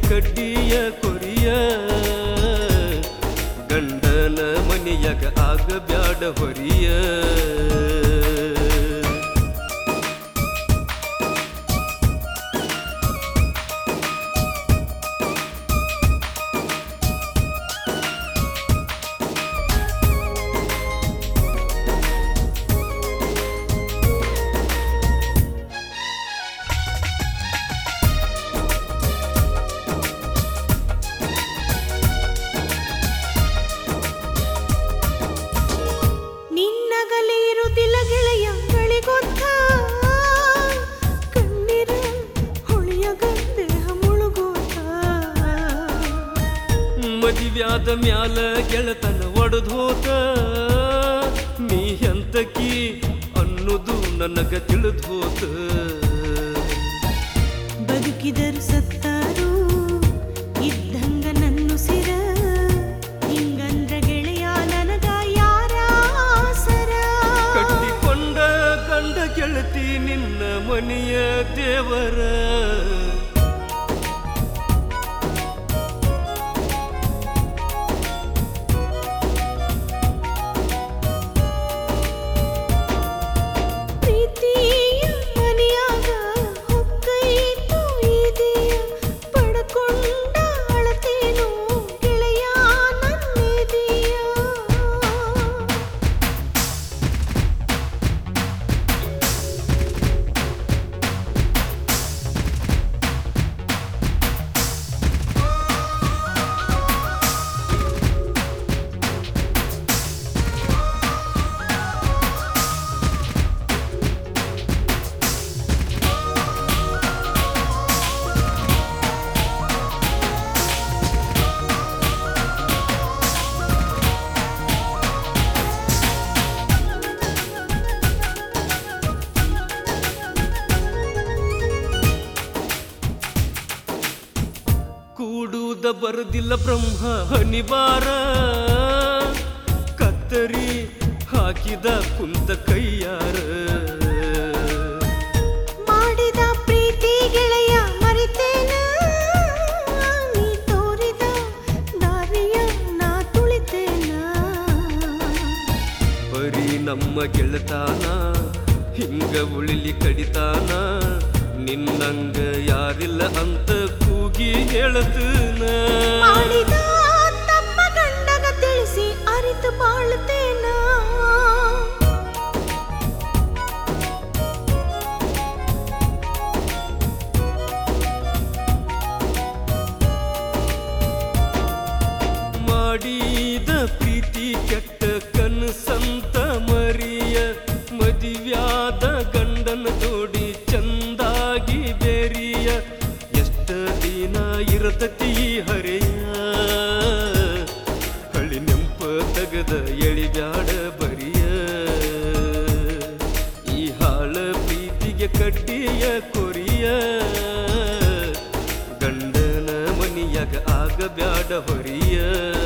ಕಡ್ಡಿಯ ಕೊರಿಯ ಗಂಡನ ಮನೆಯಾಗ ಆಗ ಬ್ಯಾಡ ಹೊರಿಯ ನಿನ್ನಗಲಿ ಇರುವುದಿಲ್ಲ ಗೆಳೆಯ ಗಳಿಗೊತ್ತ ಕಣ್ಣೀರ ಹೊಳೆಯಗ ದೇಹ ಮುಳುಗೋತ ಮದಿವ್ಯಾದ ಮ್ಯಾಲ ಗೆಳತನ ಒಡೆದು ಹೋತ ನೀ ಎಂತಕಿ ಅನ್ನೋದು ನನಗ ತಿಳಿದು ಹೋತ ಬದುಕಿದರು ಸತ್ತಾರು ಇದ್ದಂಗ ನನ್ನು ಸಿರ ಹಿಂಗಂದ್ರ ಗೆಳೆಯ ನನಗ ಯಾರ ಸರ ಕಟ್ಟಿಕೊಂಡ ಗಂಡ ಗೆಳತಿ ನಿನ್ನ ಮನೆಯ ದೇವರ ಪ್ರೀತಿಯ ಮನೆಯಾಗ ಹೊಕ್ಕೈತು ಇದೆಯ ಪಡ್ಕೊಂಡ ಅಳತೇನು ಗೆಳೆಯ ನನ್ನಿದೆಯ ಕೂಡುವುದ ಬರುದಿಲ್ಲ ಬ್ರಹ್ಮ ಹನಿವಾರ ಕತ್ತರಿ ಹಾಕಿದ ಕುಂತ ಕೈಯಾರ ಮಾಡಿದ ಪ್ರೀತಿ ಗೆಳೆಯ ಮರಿತೇನ ನೀ ತೋರಿದ ದಾರಿಯ ನಾ ತುಳಿತೇನ ಬರೀ ನಮ್ಮ ಗೆಳತಾನ ಹಿಂಗ ಉಳಿಲಿ ಕಡಿತಾನ ನಿನ್ನಂಗ ಯಾರಿಲ್ಲ ಅಂತ ಕೂಗಿ ಹೇಳತನ ಮಾಡಿದ ತಪ್ಪ ಗಂಡಗ ತಿಳಿಸಿ ಅರಿತು ಬಾಳ್ತೇನ ಮಾಡಿದ ಪ್ರೀತಿ ಕೆಟ್ಟ ಕನಸಂತ ಮರಿಯ ಮದಿವ್ಯಾದ ಗಂಡನ ಜೋಡಿ ಚಂದಾಗಿ ಬೇರಿಯ ಎಷ್ಟ ದಿನ ಇರತತಿ ಈ ಹರೆಯ ಹಳಿ ನೆಂಪ ತಗದ ಎಳಿಬ್ಯಾಡ ಬರಿಯ ಈ ಹಾಳ ಪ್ರೀತಿಗೆ ಕಡ್ಡಿಯ ಕೊರಿಯ ಗಂಡನ ಮನಿಯಾಗ ಆಗ ಬ್ಯಾಡ ಹೊರಿಯ